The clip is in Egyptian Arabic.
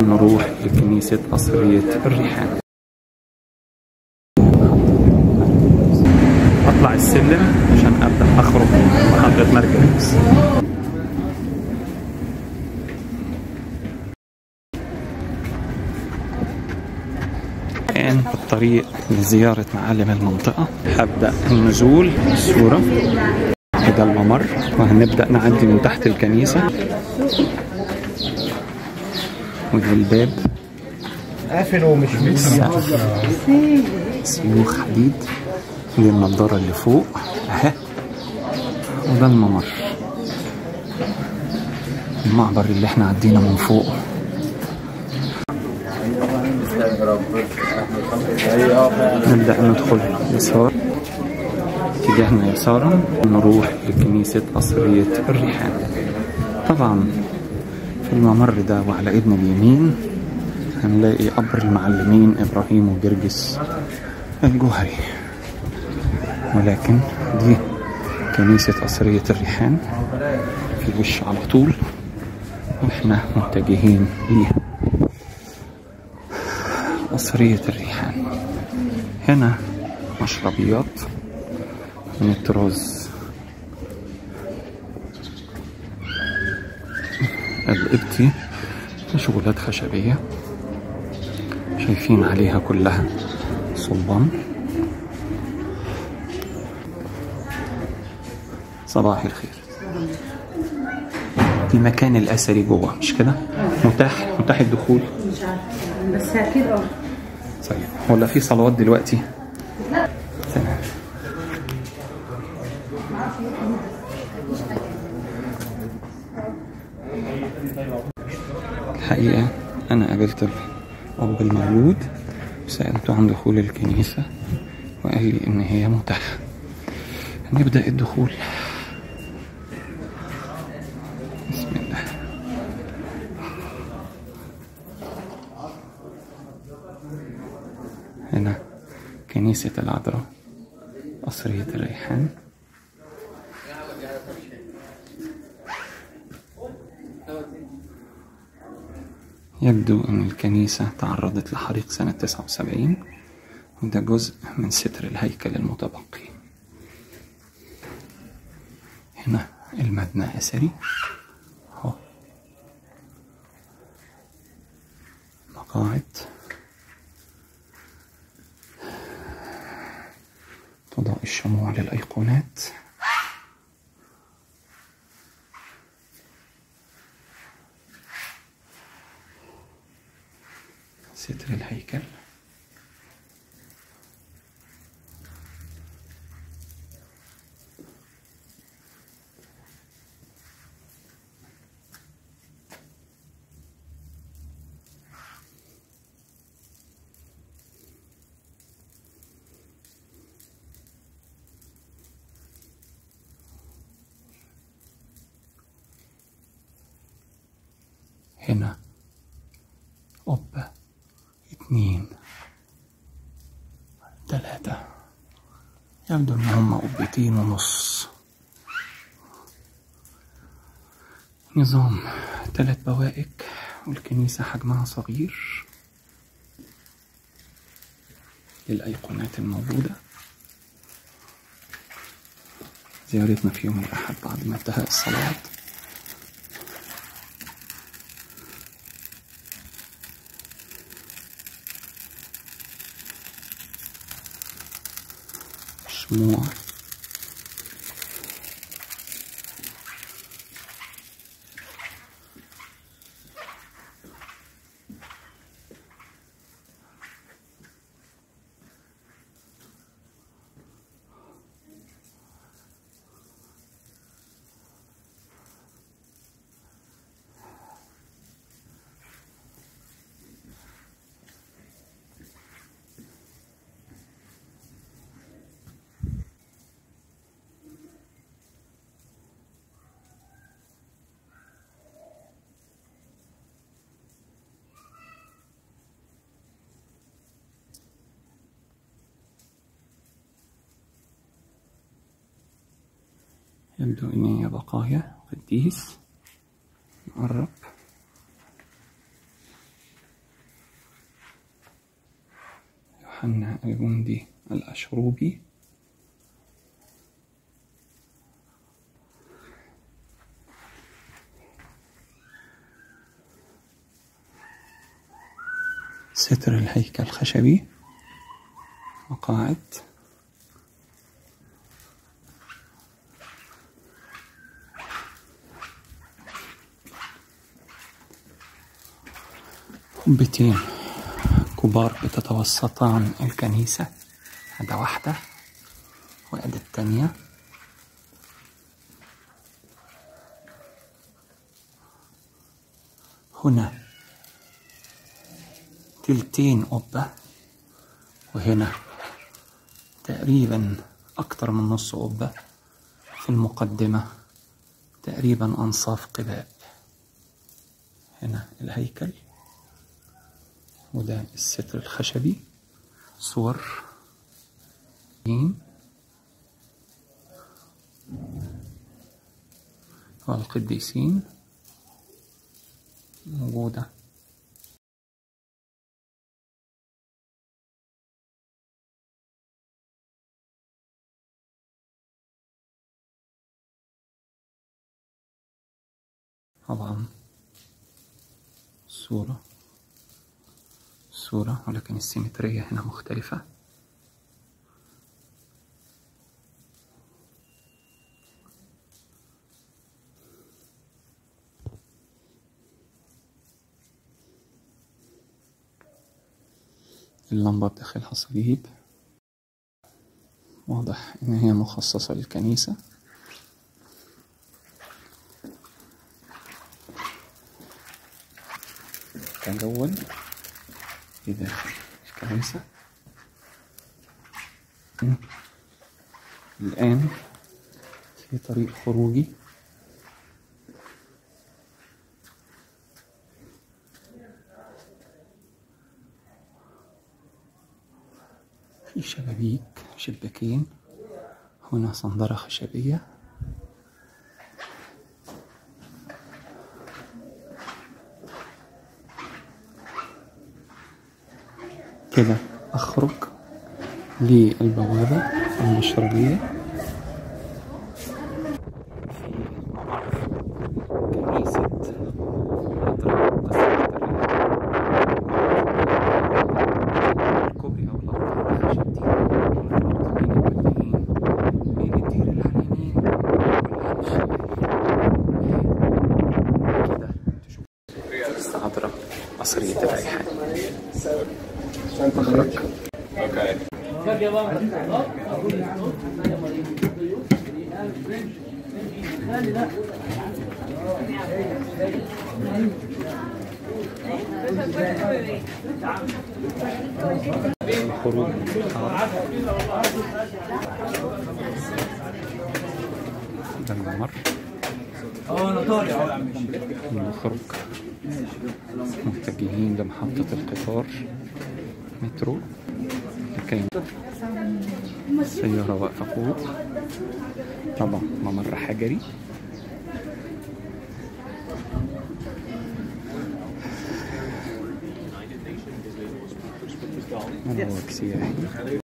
نروح لكنيسة قصرية الريحان أطلع السلم عشان أبدأ أخرج من محطة مركز الآن في الطريق لزيارة معالم المنطقة هبدأ النزول الصورة كده الممر وهنبدأ نعدي من تحت الكنيسة وده الباب قافل ومش سيوخ حديد دي النضارة اللي فوق اهي وده الممر المعبر اللي احنا عدينا من فوق نبدأ ندخل يسار اتجاهنا يسارا نروح لكنيسة قصرية الريحان طبعا في الممر ده وعلى ايدنا اليمين هنلاقي قبر المعلمين ابراهيم وجرجس الجوهري ولكن دي كنيسة قصرية الريحان في الوش على طول واحنا متجهين ليها قصرية الريحان هنا مشربيات من الطراز القبطي مشغولات خشبية شايفين عليها كلها صلبان صباح الخير المكان الأثري جوه مش كده؟ متاح متاح الدخول مش عارفه بس اكيد اه طيب ولا في صلوات دلوقتي؟ تمام الحقيقة أنا قابلت الأب المولود وسألته عن دخول الكنيسة وقال لي إن هي متاحة نبدأ الدخول بسم الله هنا كنيسة العذراء قصرية الريحان يبدو أن الكنيسة تعرضت لحريق سنة 79 وده جزء من ستر الهيكل المتبقي هنا المبنى أثري أهو مقاعد تضاء الشموع للأيقونات ستر الهيكل هنا قبة اتنين تلاتة يبدو ان هما قبتين ونص نظام تلات بوائك والكنيسة حجمها صغير الأيقونات الموجودة زيارتنا في يوم الأحد بعد ما انتهى الصلاة شموع يبدو إن هي بقايا قديس نقرب يوحنا الجندي الأشروبي ستر الهيكل الخشبي مقاعد قبتين كبار بتتوسطان الكنيسة هذا واحدة وأدي التانية هنا تلتين قبة وهنا تقريبا أكتر من نص قبة في المقدمة تقريبا أنصاف قباب هنا الهيكل وده الستر الخشبي صور والقديسين موجودة طبعا صورة صورة ولكن السيمترية هنا مختلفة اللمبة بداخلها صليب واضح إن هي مخصصة للكنيسة تجول في داخل الكنيسة الآن في طريق خروجي في شبابيك شباكين هنا صندرة خشبية كده أخرج للبوابة المشربية في ممر كنيسة عذراء قصر الكوبري أو الأرض الخشب دي الأرض بين الوجهين بين الدير اللي على اليمين واللي على الشمال كده تشوف عذراء قصرية الريحان أخرج الخروج ده الممر نخرج متجهين لمحطة القطار مترو لكي السيارة واقفة فوق طبعا ممر حجري منوك سياحي